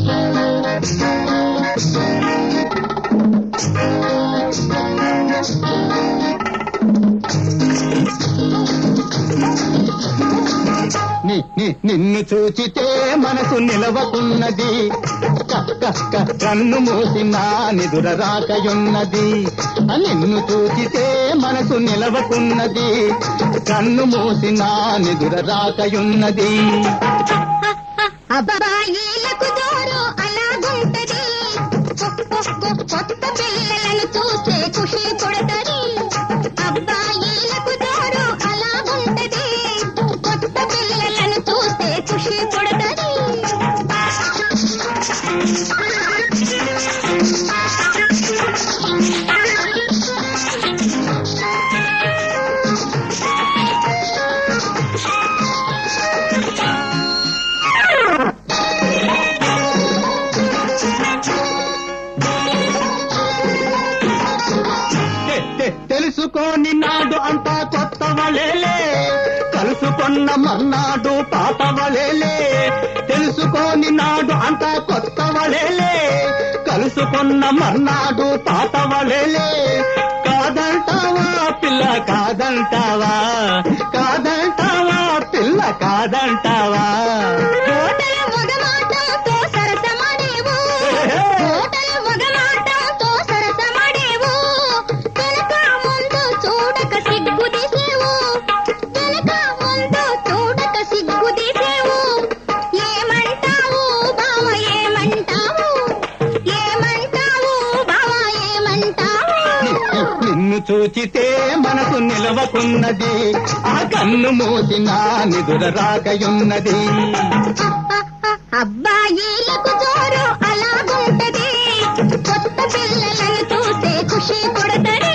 ని- ని- నిన్ను చూచితే మనసు నిలవకున్నది క- క- క- కన్ను మూసి నా నిదుర రాకయున్నది నిన్ను చూచితే మనసు నిలవకున్నది కన్ను మూసి నా నిదుర రాకయున్నది అబ్బాయిలకు జోరు అలాగుంటది కొత్త పిల్లలను చూస్తే ఖుషి పుడతది అబ్బాయిలకు జోరు అలాగుంటది కొత్త పిల్లలను చూస్తే ఖుషి పుడతది తె- తె- తెలుసుకోని నాడు అంతా కొత్త వలేలే కలుసుకొన్న మన్నాడు పాత వలేలే తెలుసుకోని నాడు అంతా కొత్త వలేలే కలుసుకొన్న మర్నాడు పాత వలేలే కాదంటావా పిల్ల కాదంటావా కాదంటావా పిల్ల కాదంటావా కోటల మగమాటంతో సరసమడేవు కోటల మగమాటంతో సరసమడేవు వెనక ముందు చూడక సిగ్గు తీసేవు వెనక ముందు చూడక సిగ్గు తీసేవు ఏమంటావు బావ ఏమంటావు ఏమంటావు బావ ఏమంటావు నిన్ను చూచితే మనసు నిలవకున్నది ఆ కన్ను మూసి నా నిదుర రాకయున్నది అబ్బాయిలకు జోరు అలాగుంటది కొత్త పిల్లలను చూస్తే ఖుషి పుడతది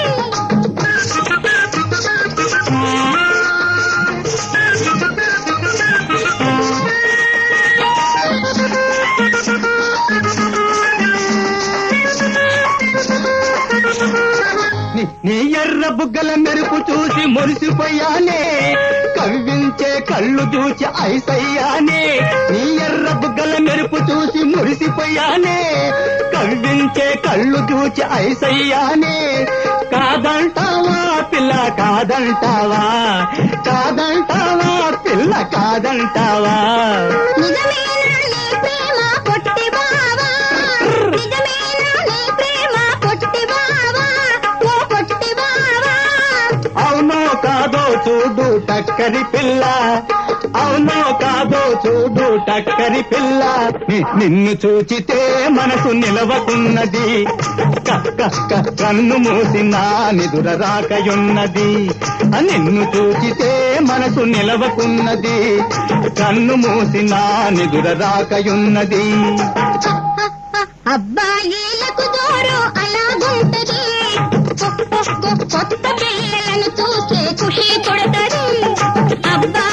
నీ- నీ ఎర్ర బుగ్గల మెరుపు చూసి మురిసిపోయానే కవ్వించే కళ్ళు చూసి ఐసయ్యానే నీ ఎర్ర బుగ్గల మెరుపు చూసి మురిసిపోయానే కవ్వించే కళ్ళు చూసి ఐసయ్యానే కాదంటావా పిల్ల కాదంటావా కాదంటావా పిల్ల కాదంటావా నిజమేనా నీ ప్రేమ పొట్టి బావా నిజమేనా నీ ప్రేమ పొట్టి బావా ఓ పొట్టి బావా అవునో కాదో చూడు టక్కరి పిల్ల అవునో కాదో చూడు టక్కరి పిల్ల ని- నిన్ను చూచితే మనసు నిలవకున్నది క- క- క- కన్ను మూసి నా నిదుర రాకయున్నది ఆ నిన్ను చూచితే మనసు నిలవకున్నది కన్ను మూసి నా నిదుర రాకయున్నది అబ్బాయిలకు జోరు అలాగుంటది కొత్త పిల్లలను చూస్తే ఖుషి పుడతది అబ్బాయి